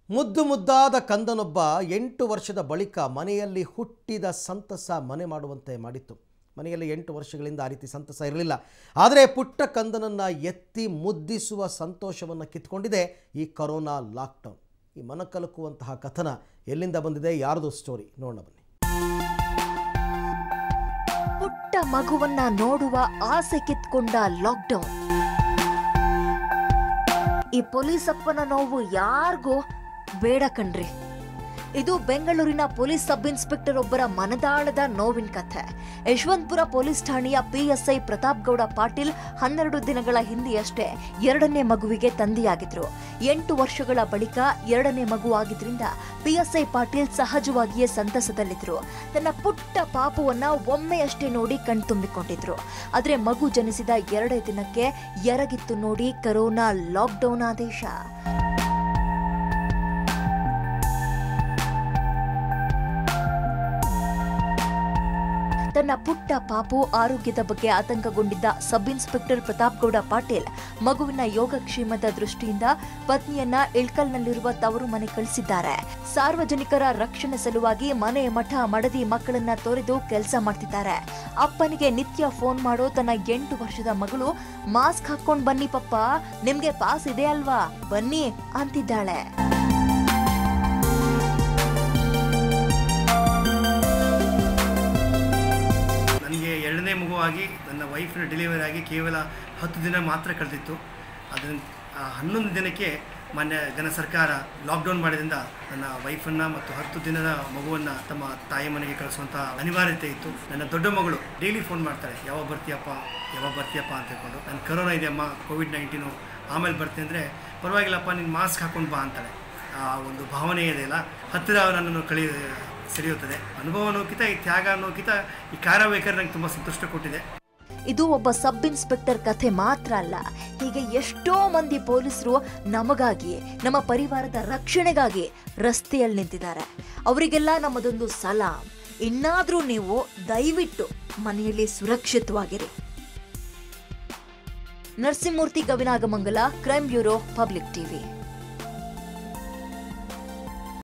ಮುದ್ದು ಮುದ್ದಾದ ಕಂದನೊಬ್ಬ ಎಂಟು ವರ್ಷದ ಬಳಿಕ ಮನೆಯಲ್ಲಿ ಹುಟ್ಟಿದ ಸಂತಸ ಮನೆ ಮಾಡುವಂತೆ ಮಾಡಿತ್ತು ಮನೆಯಲ್ಲಿ ಎಂಟು ವರ್ಷಗಳಿಂದ ಆ ರೀತಿ ಸಂತಸ ಇರಲಿಲ್ಲ ಆದರೆ ಪುಟ್ಟ ಕಂದನನ್ನು ಎತ್ತಿ ಮುದ್ದಿಸುವ ಸಂತೋಷವನ್ನು ಕಿತ್ಕೊಂಡಿದೆ ಈ ಕರೋನಾ ಲಾಕ್ಡೌನ್ ಈ ಮನಕಲಕುವಂತಹ ಕಥನ ಎಲ್ಲಿಂದ ಬಂದಿದೆ ಯಾರ್ದು ಸ್ಟೋರಿ ನೋಡೋಣ ಬನ್ನಿ ಪುಟ್ಟ ಮಗುವನ್ನ ನೋಡುವ ಆಸೆ ಕಿತ್ಕೊಂಡ ಲಾಕ್ಡೌನ್ ಈ ಪೊಲೀಸಪ್ಪನ ನೋವು ಯಾರಿಗೂ ಬೇಡ ಕಣ್ರಿ ಇದು ಬೆಂಗಳೂರಿನ ಪೊಲೀಸ್ ಸಬ್ ಇನ್ಸ್ಪೆಕ್ಟರ್ ಒಬ್ಬರ ಮನದಾಳದ ನೋವಿನ ಕಥೆ ಯಶವಂತಪುರ ಪೊಲೀಸ್ ಠಾಣೆಯ ಪಿಎಸ್ಐ ಪ್ರತಾಪ್ ಗೌಡ ಪಾಟೀಲ್ ಹನ್ನೆರಡು ದಿನಗಳ ಹಿಂದೆಯಷ್ಟೇ ಎರಡನೇ ಮಗುವಿಗೆ ತಂದೆಯಾಗಿದ್ರು ಎಂಟು ವರ್ಷಗಳ ಬಳಿಕ ಎರಡನೇ ಮಗು ಆಗಿದ್ರಿಂದ ಪಿಎಸ್ಐ ಪಾಟೀಲ್ ಸಹಜವಾಗಿಯೇ ಸಂತಸದಲ್ಲಿದ್ರು ತನ್ನ ಪುಟ್ಟ ಪಾಪವನ್ನ ಒಮ್ಮೆಯಷ್ಟೇ ನೋಡಿ ಕಣ್ತುಂಬಿಕೊಂಡಿದ್ರು ಆದ್ರೆ ಮಗು ಜನಿಸಿದ ಎರಡೇ ದಿನಕ್ಕೆ ಎರಗಿತ್ತು ನೋಡಿ ಕರೋನಾ ಲಾಕ್ಡೌನ್ ಆದೇಶ ತನ್ನ ಪುಟ್ಟ ಪಾಪು ಆರೋಗ್ಯದ ಬಗ್ಗೆ ಆತಂಕಗೊಂಡಿದ್ದ ಸಬ್ ಇನ್ಸ್ಪೆಕ್ಟರ್ ಪ್ರತಾಪ್ ಗೌಡ ಪಾಟೀಲ್ ಮಗುವಿನ ಯೋಗಕ್ಷೇಮದ ದೃಷ್ಟಿಯಿಂದ ಪತ್ನಿಯನ್ನ ಇಳ್ಕಲ್ನಲ್ಲಿರುವ ತವರು ಮನೆ ಕಳಿಸಿದ್ದಾರೆ ಸಾರ್ವಜನಿಕರ ರಕ್ಷಣೆ ಸಲುವಾಗಿ ಮನೆ ಮಠ ಮಡದಿ ಮಕ್ಕಳನ್ನ ತೊರೆದು ಕೆಲಸ ಮಾಡ್ತಿದ್ದಾರೆ ಅಪ್ಪನಿಗೆ ನಿತ್ಯ ಫೋನ್ ಮಾಡೋ ತನ್ನ ಎಂಟು ವರ್ಷದ ಮಗಳು ಮಾಸ್ಕ್ ಹಾಕೊಂಡ್ ಬನ್ನಿ ಪಪ್ಪ ನಿಮ್ಗೆ ಪಾಸ್ ಇದೆ ಅಲ್ವಾ ಬನ್ನಿ ಅಂತಿದ್ದಾಳೆ ನನಗೆ ಎರಡನೇ ಮಗುವಾಗಿ ನನ್ನ ವೈಫ್ನ ಡೆಲಿವರಿ ಆಗಿ ಕೇವಲ ಹತ್ತು ದಿನ ಮಾತ್ರ ಕಳೆದಿತ್ತು ಅದನ್ನು ಹನ್ನೊಂದು ದಿನಕ್ಕೆ ಮಾನ್ಯ ಜನ ಸರ್ಕಾರ ಲಾಕ್ಡೌನ್ ಮಾಡಿದ್ರಿಂದ ನನ್ನ ವೈಫನ್ನು ಮತ್ತು ಹತ್ತು ದಿನದ ಮಗುವನ್ನು ತಮ್ಮ ತಾಯಿ ಮನೆಗೆ ಕಳಿಸುವಂಥ ಅನಿವಾರ್ಯತೆ ಇತ್ತು ನನ್ನ ದೊಡ್ಡ ಮಗಳು ಡೈಲಿ ಫೋನ್ ಮಾಡ್ತಾಳೆ ಯಾವಾಗ ಬರ್ತೀಯಪ್ಪ ಯಾವಾಗ ಬರ್ತೀಯಪ್ಪ ಅಂತ ಹೇಳ್ಕೊಂಡು ನನ್ನ ಕರೋನಾ ಇದೆಯಮ್ಮ ಕೋವಿಡ್ ನೈನ್ಟೀನು ಆಮೇಲೆ ಬರ್ತೀನಿ ಅಂದರೆ ಪರವಾಗಿಲ್ಲಪ್ಪ ನೀನು ಮಾಸ್ಕ್ ಹಾಕೊಂಡು ಬಾ ಅಂತಾಳೆ ಆ ಒಂದು ಭಾವನೆ ಇದೆಯಲ್ಲ ಹತ್ತಿರ ನನ್ನನ್ನು ಕಳಿ ಸೆಳೆಯುತ್ತದೆ ಅನುಭವ ಅನ್ನೋಕ್ಕಿಂತ ಈ ತ್ಯಾಗ ಅನ್ನೋಕ್ಕಿಂತ ಈ ಕಾರ್ಯವೈಖರಿ ನಂಗೆ ತುಂಬ ಸಂತುಷ್ಟ ಕೊಟ್ಟಿದೆ ಇದು ಒಬ್ಬ ಸಬ್ ಇನ್ಸ್ಪೆಕ್ಟರ್ ಕಥೆ ಮಾತ್ರ ಅಲ್ಲ ಹೀಗೆ ಎಷ್ಟೋ ಮಂದಿ ಪೊಲೀಸರು ನಮಗಾಗಿ ನಮ್ಮ ಪರಿವಾರದ ರಕ್ಷಣೆಗಾಗಿ ರಸ್ತೆಯಲ್ಲಿ ನಿಂತಿದ್ದಾರೆ ಅವರಿಗೆಲ್ಲ ನಮ್ಮದೊಂದು ಸಲಾಂ ಇನ್ನಾದ್ರೂ ನೀವು ದಯವಿಟ್ಟು ಮನೆಯಲ್ಲಿ ಸುರಕ್ಷಿತವಾಗಿರಿ Narasimhamurthy Gavinagamangala crime bureau public TV